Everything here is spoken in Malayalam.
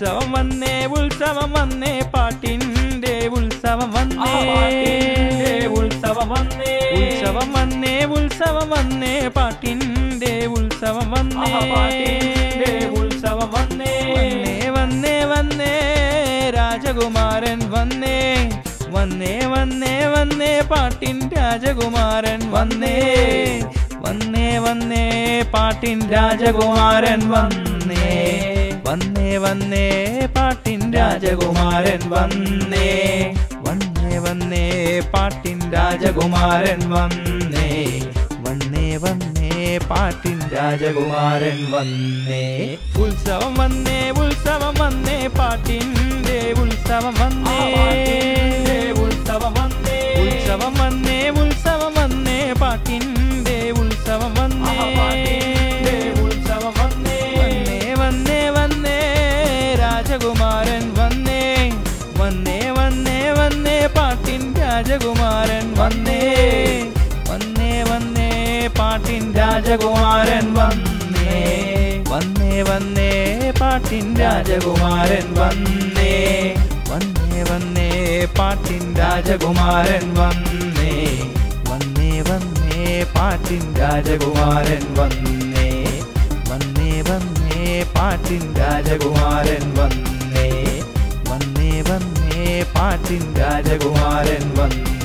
ഉത്സവം വന്നേ ഉത്സവം വന്നേ പാട്ടിന്റെ ഉത്സവം വന്നേ ഉത്സവം വന്നേ ഉത്സവം വന്നേ ഉത്സവം വന്നേ പാട്ടിന്റെ ഉത്സവം വന്നേ പാട്ടിന്റെ ഉത്സവം വന്നേ വന്നേ വന്നേ വന്നേ രാജകുമാരൻ വന്നേ വന്നേ വന്നേ വന്നേ പാട്ടിൻ രാജകുമാരൻ വന്നേ വന്നേ വന്നേ പാട്ടിൻ രാജകുമാരൻ വന്നേ വന്നേ വന്നേ പാട്ടിൻ രാജകുമാരൻ വന്നേ വന്നേ വന്നേ പാട്ടിൻ രാജകുമാരൻ വന്നേ വന്നേ വന്നേ പാട്ടിൻ രാജകുമാരൻ വന്നേ ഉത്സവം വന്നേ ഉത്സവം വന്നേ പാട്ടിന്റെ ഉത്സവം വന്നേ ഉത്സവം വന്നേ ഉത്സവം വന്നേ ഉത്സവം വന്നേ പാട്ടിന്റെ ഉത്സവം വന്നേ പാട്ടിന്റെ ഉത്സവം വന്നേ വന്നേ വന്നേ വന്നേ രാജകുമാരൻ വന്നേ വന്നേ വന്നേ വന്നേ പാട്ടിൻ രാജകുമാരൻ വന്നേ വന്നേ വന്നേ പാട്ടിൻ രാജകുമാരൻ വന്നേ വന്നേ വന്നേ പാട്ടിൻ രാജകുമാരൻ വന്നേ വന്നേ വന്നേ പാട്ടിൻ രാജകുമാരൻ വന്നേ വന്നേ വന്നേ പാട്ടിൻ രാജകുമാരൻ വന്നേ വന്നേ വന്നേ പാട്ടിൻ രാജകുമാരൻ വന്നേ വന്നേ വന്നേ പാട്ടിൻ രാജകുമാരൻ വന്നേ